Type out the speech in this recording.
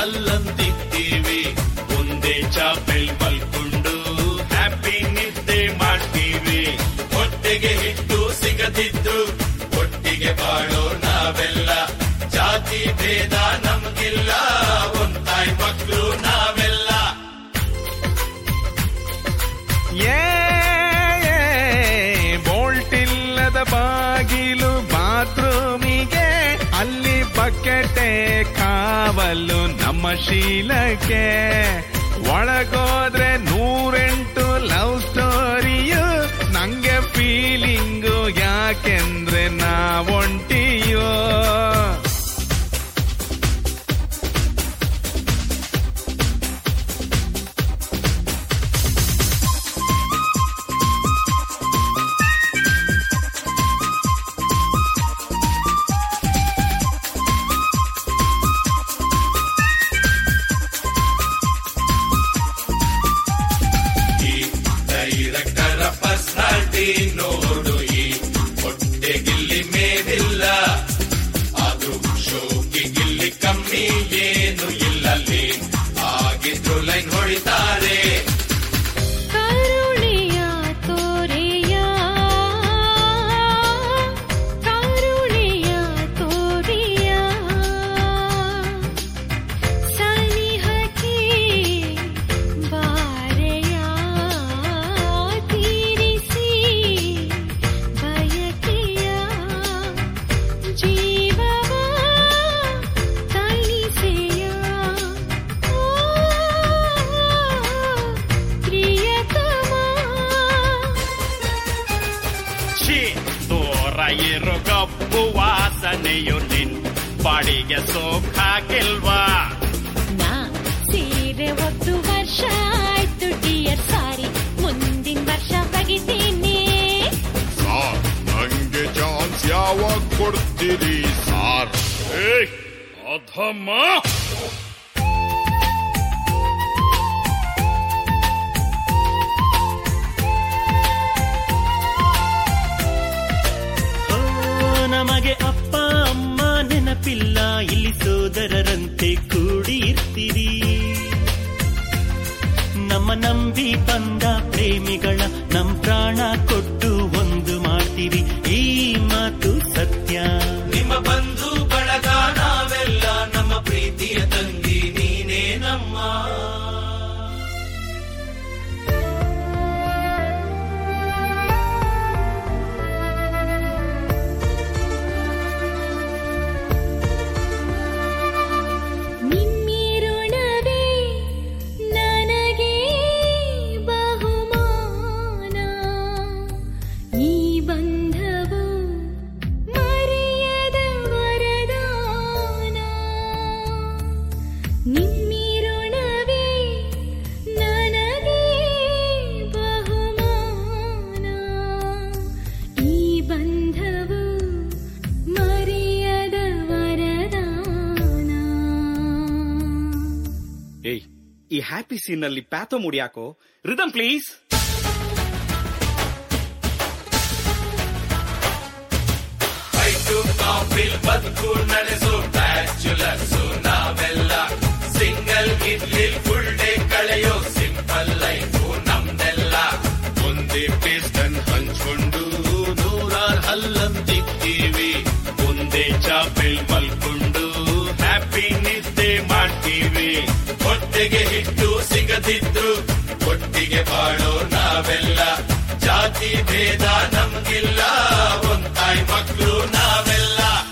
ಹಲ್ಲಂತಿದ್ದೀವಿ ಒಂದೇ ಚಾಪೆಲ್ ಮಲ್ಕೊಂಡು ಹ್ಯಾಪಿ ನಿದ್ದೆ ಮಾಡ್ತೀವಿ ಹೊಟ್ಟೆಗೆ ಹಿಟ್ಟು ಸಿಗದಿದ್ರು ಒಟ್ಟಿಗೆ ಬಾಳೋ ನಾವೆಲ್ಲ ಜಾತಿ ಭೇದ ನಮ್ಗಿಲ್ಲ ಒಂದಾಯ್ ಮಕ್ಕಳು ನಾವೆಲ್ಲ ಏ ಬೋಲ್ಟ್ ಇಲ್ಲದ ಬಾಗಿಲು ಬಾತ್ರೂಮಿಗೆ ಅಲ್ಲಿ ಬಕೆಟೆ ಕಾವಲು ನಮ್ಮ ಶೀಲಕ್ಕೆ ಒಳಗೋದ್ರೆ ನೂರೆಂಟು ಲವ್ ಸ್ಟೋರಿಯು ನಂಗೆ ಫೀಲಿಂಗು ಯಾಕೆಂದ್ರೆ ನಾವೊಂಟಿಯೋ ಈ ಡೈರೆಕ್ಟರ ಪರ್ಸನಾಲಿಟಿ ನೋಡು ಈ ಹೊಟ್ಟೆ ಗಿಲ್ಲಿ ಮೇಲಿಲ್ಲ ಆದ್ರೂ ಶೋಕಿ ಗಿಲ್ಲಿ ಕಮ್ಮಿ ಏನು ಇಲ್ಲಲ್ಲಿ ಆಗಿದ್ರು ಲೈನ್ ಹೊಡಿತಾರೆ ಕರುಣೆಯ ತೋರೆಯ ಕರುಣೆಯ ತೋರೆಯ ಸನಿಹಕ್ಕೆ ಬಾರೆಯ ತೀರಿಸಿ ಬಯಕೆಯ ಜೀವವ ತಣಿಸೆಯ ಓ ಪ್ರಿಯತಮ ಛೀ ದೂರ ಇರೋ ಕಪ್ಪು ವಾಸನೆಯು ನಿನ್ ಬಾಡಿಗೆ ಸೋಕಾಗಿಲ್ವಾ ನಾ ಸೀರೆ ಒಂದು ವರ್ಷ ಆಯ್ತು ಡಿಯರ್ ಸಾರಿ ಮುಂದಿನ ವರ್ಷ ಬಗಿತೀನಿ ಸಾರ್ ನಂಗೆ ಚಾನ್ಸ್ ಯಾವಾಗ ಕೊಡ್ತೀರಿ ಸಾರ್ ಏಯ್ ಅಧಮ್ಮ ಓ, ನಮಗೆ ಅಪ್ಪ ಅಮ್ಮ ನೆನಪಿಲ್ಲ ಇಲ್ಲಿ ಸೋದರರಂತೆ ಕೂಡಿ ಇರ್ತೀರಿ ನಮ್ಮ ನಂಬಿ ಬಂದ ಪ್ರೇಮಿಗಳ ನಮ್ ಪ್ರಾಣ ಕೊಟ್ಟು ಒಂದು ಮಾಡ್ತೀರಿ ಈ ಮಾತು ಸತ್ಯ ನಿಮ್ಮ ಬಂಧು ಬಳಗ ನಾವೆಲ್ಲ ನಮ್ಮ ಪ್ರೀತಿಯ ತಂಗಿ ನೀನೇ ನಮ್ಮ ನಿಮ್ಮಿರುಣವೇ ನನಗೆ ಬಹುಮಾನ ಈ ಬಂಧವು ಮರೆಯದ ವರದಾನ ನಿಮ್ಮಿರುಣವೇ ನನಗೆ ಬಹುಮಾನ ಈ ಬಂಧವು ಮರೆಯದ ವರದಾನ ಏಯ್ ಈ ಹ್ಯಾಪಿ ಸೀನ್ ನಲ್ಲಿ ಪ್ಯಾಥೋ ಮುಡಿಯಾಕೋ ರಿದಮ್ ಪ್ಲೀಸ್ ಐಟು ಕಾಫಿಲ್ ಬದುಕು ನಡೆಸು ಬ್ಯಾಚುಲರ್ಸ್ ನಾವೆಲ್ಲ ಸಿಂಗಲ್ ಇಡ್ಲಿ ಫುಲ್ ಡೇ ಕಳೆಯೋ ಸಿಂಪಲ್ ಲೈಫು ನಮ್ದೆಲ್ಲ ಒಂದೇ ಪೇಸ್ಟನ್ ಹಂಚ್ಕೊಂಡು ನೂರಾರ್ ಹಲ್ಲಂತಿದ್ದೀವಿ ಒಂದೇ ಚಾಪೆಲ್ ಮಲ್ಕೊಂಡು ಹ್ಯಾಪಿ ನಿದ್ದೆ ಮಾಡ್ತೀವಿ ಹೊಟ್ಟೆಗೆ ಹಿಟ್ಟು ಸಿಗದಿದ್ರು ಒಟ್ಟಿಗೆ ಬಾಳೋ ನಾವೆಲ್ಲ ಜಾತಿ ಭೇದ ನಮ್ಗಿಲ್ಲ ಒಂದಾಯ್ ಮಕ್ಕಳು ನಾವೆಲ್ಲ